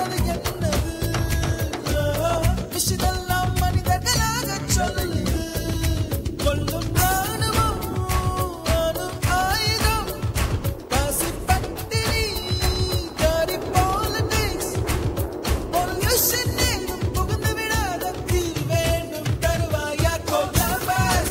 என்பது என்னது விஷயமெல்லாம் மனிதர்களாக சொல்லு கொல்லும் ராணுவம் ஆணும் ஆயுதம் பசி பட்டினி காரி politics பொல்யூஷன் ஏதும் புகுந்து விடாத தீ வேண்டும் தருவாயா கொல்லாபாஸ்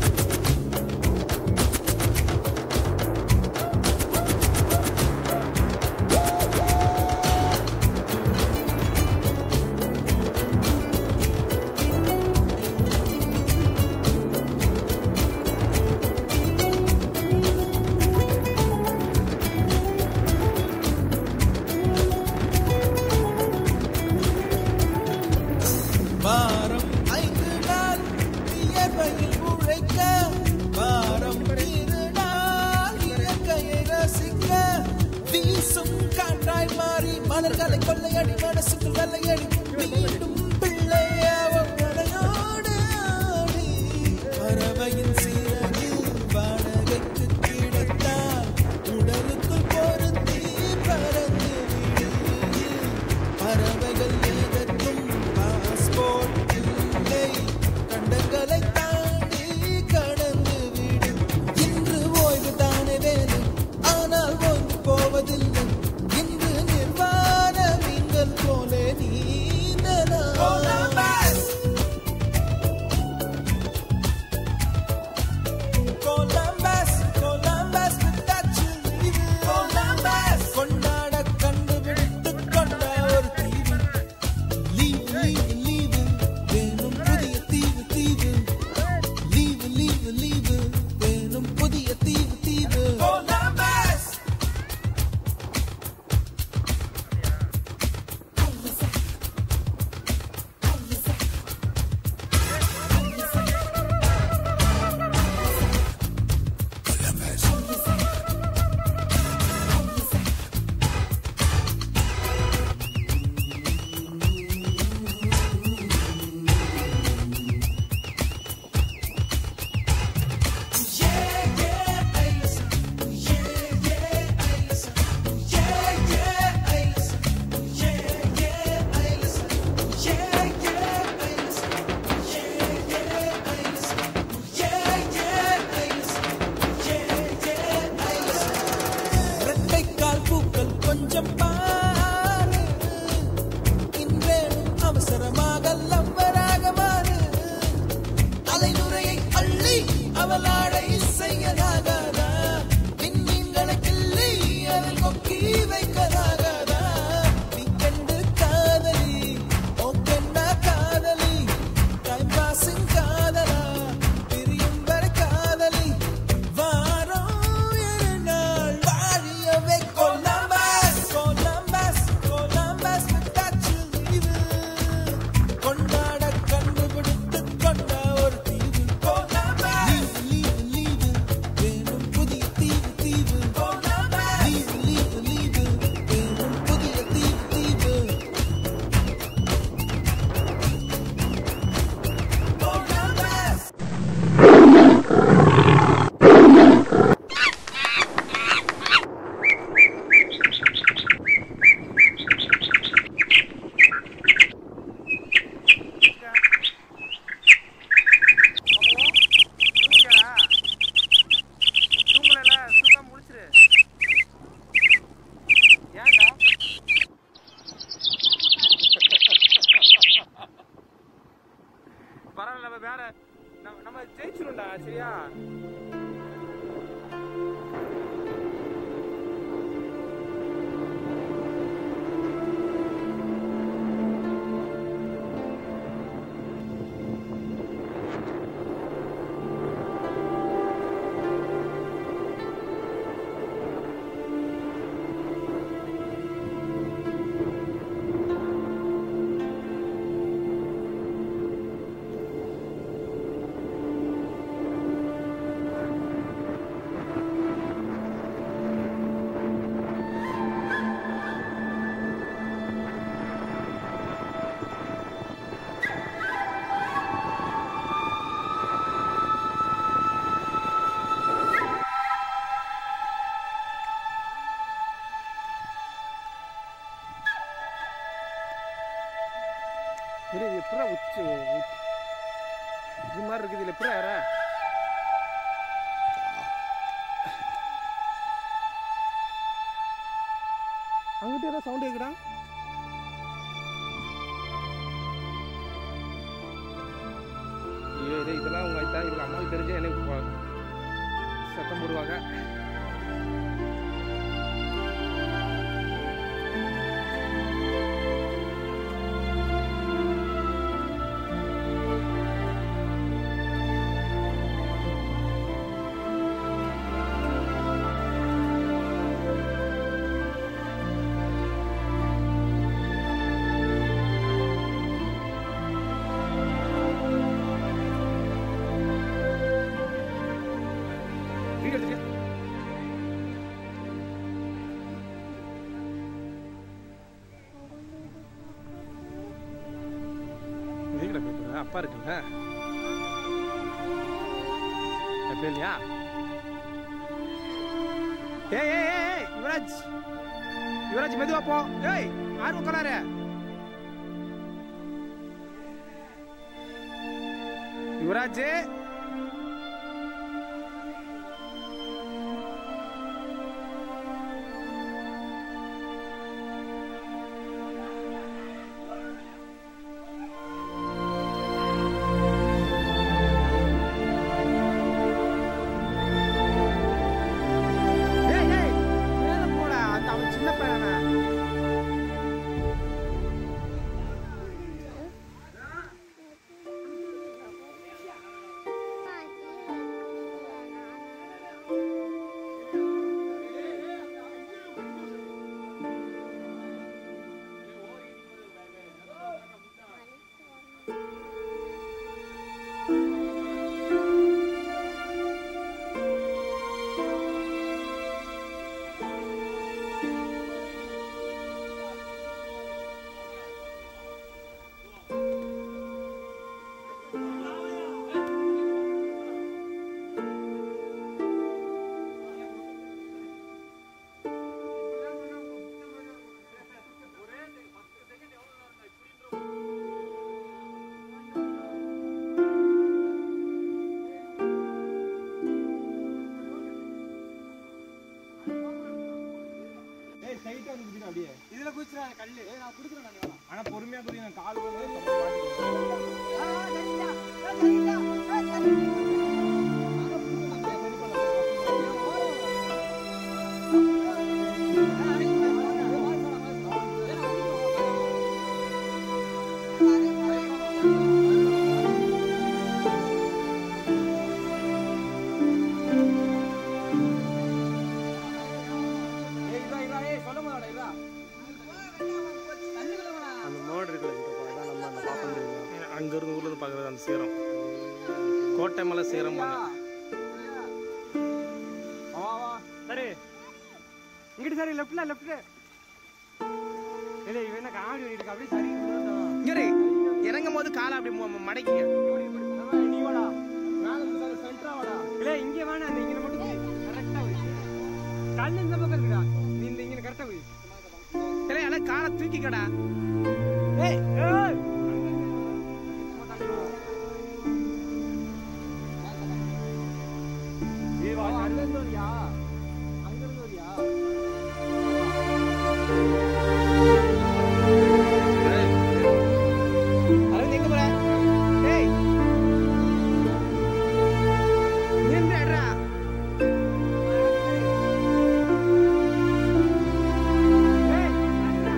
வாரம் ஐந்து நாள் வியர்வையில் உழைக்க வாரம் இரு நாள் இயற்கையை ரசிக்க வீசும் காற்றாய் மாறி மலர்களை கொள்ளையடி மனசுக்குள் வெள்ளையடி மீண்டும் பிள்ளையாவும் மலையோடு ஆடி பறவையின் சீரகில் வாடகைக்கு கிடைத்தால் உடலுக்குள் பொருந்தி பறந்து விடு பறவைகள் எதற்கும் பாஸ்போர்ட் இல்லை கண்டங்களை தாண்டி கடந்து விடு இன்று ஓய்வு தானே வேலை ஆனால் ஓய்வு போவதில்லை இன்று நிர்வாண மீன்கள் போல நீந்தலாம் கொலம்பஸ் கொலம்பஸ் விட்டாச்சு லீவு கொலம்பஸ் கொண்டாட கண்டுபிடித்து கொண்ட ஒரு தீவு லீவு லீவு லீவு வேணும் புதிய தீவு தீவு லீவு லீவு லீவு வேணும் புதிய தீவு தீவு கொலம்பஸ் இரட்டைக்கால் பூக்கள் கொஞ்சம் பாரு இன்றேனும் அவசரமாக லவ்வராக மாறு தலைநுரையை அள்ளி அவளாடை செய்யலாகாதா விண்மீன்களை கிள்ளி அதில் கொக்கி வைக்கலாகாதா நீ கண்டு காதலி ஓகேண்டா காதலி டைம் பாசிங் காதலா பிரியும் வரை காதலி வாரம் இரு நாள் வாழியவே கொலம்பஸ் கொலம்பஸ் கொலம்பஸ் விட்டாச்சு லீவு கொண்டாட கண்டுபிடித்து கொண்ட ஒரு தீவு கொலம்பஸ் லீவு லீவு வேணும் புதிய தீவு தீவு கொலம்பஸ் லீவு லீவு லீவு வேணும் புதிய தீவு தீவு கொலம்பஸ் தூங்கல தூங்காம முடிச்சிரு ஏன்டா பரவாயில்ல நம்ம வேற நம்ம நம்ம ஜெயிச்சிரும்டா சரியா இது இது எப்படா உச்சி உச்- இது மாதிரி இருக்குது இதில் எப்படா யாரா அங்கிட்ட ஏதோ சவுண்ட் கேக்குடா ஐயோ இது இதெல்லாம் உங்க ஐத்தா இவங்க அம்மாவுக்கு தெரிஞ்சே எனக்கு போ- சத்தம் போடுவாங்க வீடியோ எடுத்துக்க வீட்டில் போய் அப்பா இருக்குல்ல எப்ப இல்லையா ஏய் ஏய் ஏய், ஏய் யுவராஜ் யுவராஜ் மெதுவா போ ஏய் ஆர்வம் கொள்ளாரு யுவராஜ் ஏய் ஏய் மேல போடா அந்த அவன் சின்ன பையனா ஏய் டைட்டா வந்து குதிடா அப்படியே இதுல குதிச்சுடா கல்லு ஏய், நான் குடுக்குறேன் நான் ஆனா பொறுமையா குதி நான் கால் வந்து தொப்பை ஏய் இதா இதா ஏய் சொல்ல மாட்டடா இதா அந்த மோடு இருக்குல்ல சித்தப்பா அதான் நம்ம அந்த பாப்பம் தெரியும் அங்க இருந்து ஊர்ல இருந்து பாக்குறது அந்த சீரம் கோட்டை மலை சீரம் வா வா சரி இங்கிட்டு சரி லெஃப்ட்ல லெஃப்ட் இல்ல இவன் என்ன காமெடி பண்ணிட்டு இருக்க அப்படியே சரி இங்க இறங்கும் போது காலை அப்படி மு- மடக்கிங்க நீ வாடா மேல இருந்து சென்டரா வாடா இல்ல இங்க வேணா அந்த இங்க மட்டும் கரெக்டா வை கல்லு இந்த பக்கம் இருக்குடா நீ இந்த இங்க கரெக்டா வை இல்லை எல்லாம் காலை தூக்கிக்கடா ஏய் ஏய் அங்க இருந்து வரியா அங்க இருந்து வரியா அரவிந்த் எங்க போற ஏய் நின்றுடா ஏய் அண்ணா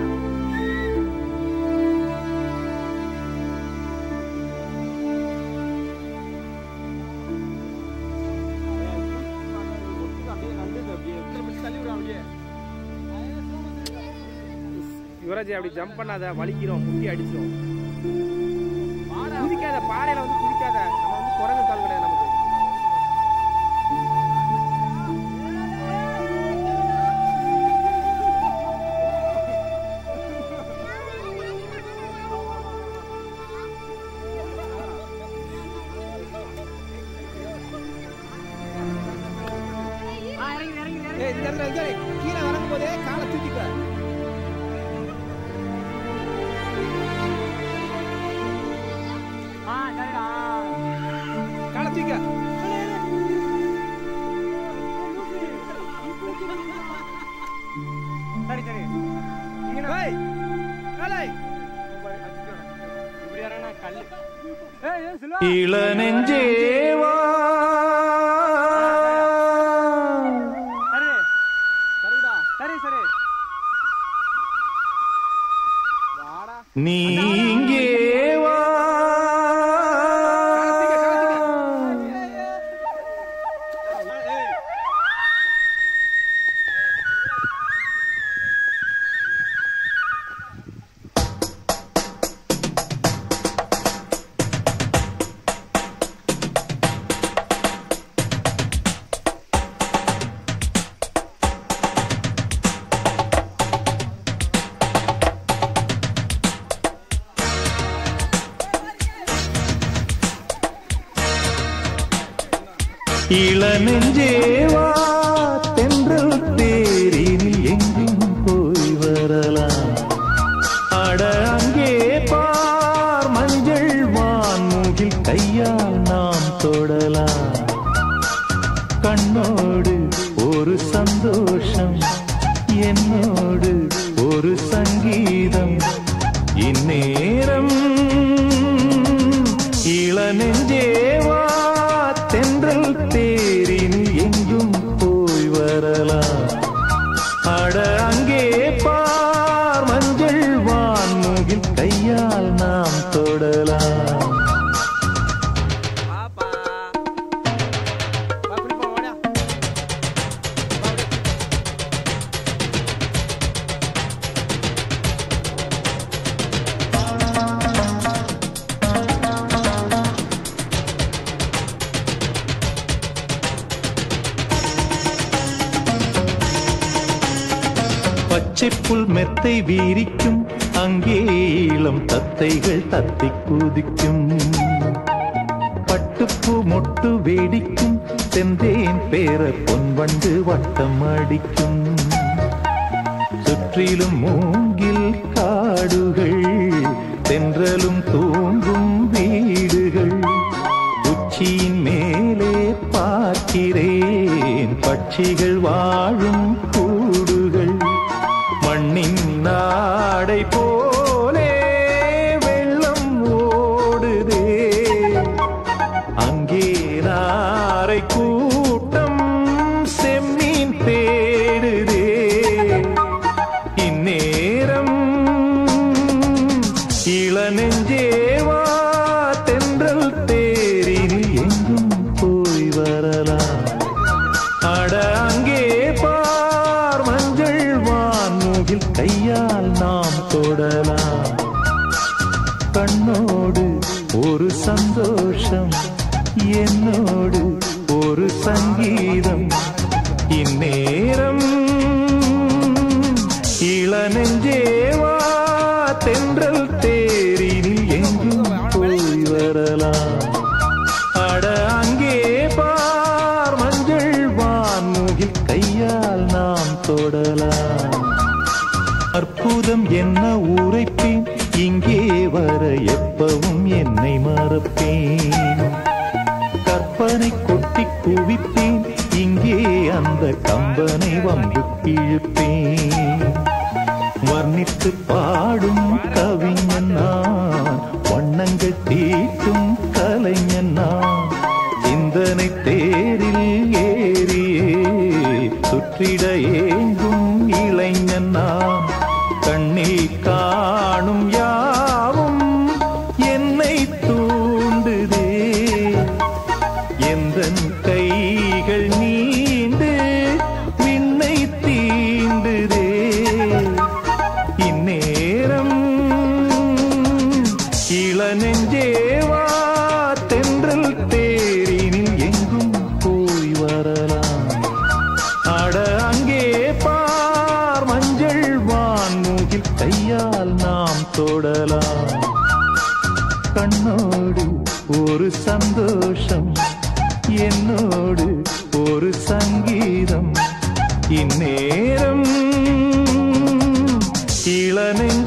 யுவராஜ் அப்படி ஜம்ப் பண்ணாத வலிக்கிறோம் முட்டி அடிச்சிரும் குதிக்காத பாறையில வந்து குதிக்காத நம்ம வந்து குரங்கு கால் கிடையாது நமக்கு ஏய் இந்த இடத்துல இங்க இரு. கீழே இறங்கும் போதே காலை தூக்கிக்க கல்லு ஏய் ஏய் சில்வா இளநெஞ்சேவா சரி சரி சரி நீ இங்கே வா இளநெஞ்சேவா தென்றல் தேரினில் எங்கும் போய் வரலாம் அட அங்கே பார் மஞ்சள் வான்மூகில் கையால் நாம் தொடலாம் கண்ணோடு ஒரு சந்தோஷம் என்னோடு ஒரு சங்கீதம் இந்நேரம் இளநெஞ்சேவா தென்றல் தேரின் எங்கும் போய் வரலாம் அட அங்கே பார் மஞ்சள் வான்முகில் கையால் நாம் தொடலாம் பாப்பா வா குடி போ ஓடியா பச்சை புல் மெத்தை வீரிக்கும் அங்கே இளம் தத்தைகள் தத்தி குதிக்கும் பட்டுப்பூ மொட்டு வேடிக்கும் செந்தேன் பேர பொன்வண்டு வட்டம் அடிக்கும் சுற்றிலும் மூங்கில் காடுகள் தென்றலும் தூங்கும் வீடுகள் உச்சியின் மேலே பார்க்கிறேன் பட்சிகள் வாழும் கூடுகள் மண்ணின் நாடை போலே வெள்ளம் ஓடுதே அங்கே நாரை கூட்டம் செம்மீன் தேடுதே இந்நேரம் இளநெஞ்சேவா தென்றல் தேரில் எங்கும் போய் வரலாம் அட அங்கே பார் மஞ்சள் வான்முகில் கையால் நாம் தொடலாம் கண்ணோடு ஒரு சந்தோஷம் என்னோடு ஒரு சங்கீதம் இந்நேரம் இளநெஞ்சேவா தென்றல் தேரினில் எங்கும் போய் வரலாம் அட அங்கே பார் மஞ்சள் வான்முகில் கையால் நாம் தொடலாம் அற்புதம் என்ன உரைப்பேன் இங்கே வர எப்பவும் என்னை மறப்பேன் கற்பனை கொட்டி குவிப்பேன் இங்கே அந்த கம்பனை வந்து இழுப்பேன் வர்ணித்து பாடும் கவிஞன் நான் வண்ணங்கள் தீட்டும் கலைஞன் நான் சிந்தனை தேரில் ஏறியே சுற்றிட ஏங்கும் இளைஞன் நான் கண்ணில் காணும் யாவும் என்னை தூண்டுதே எந்தன் கைகள் நீண்டு விண்ணை தீண்டுதே இந்நேரம் இளநெஞ்சேவா தென்றல் தேரினில் எங்கும் போய் வரலாம் அட அங்கே பார் மஞ்சள் வான்மூகில் கையால் நாம் தொடலாம் கண்ணோடு ஒரு சந்தோஷம் என்னோடு ஒரு சங்கீதம் இந்நேரம் இளநெஞ்ச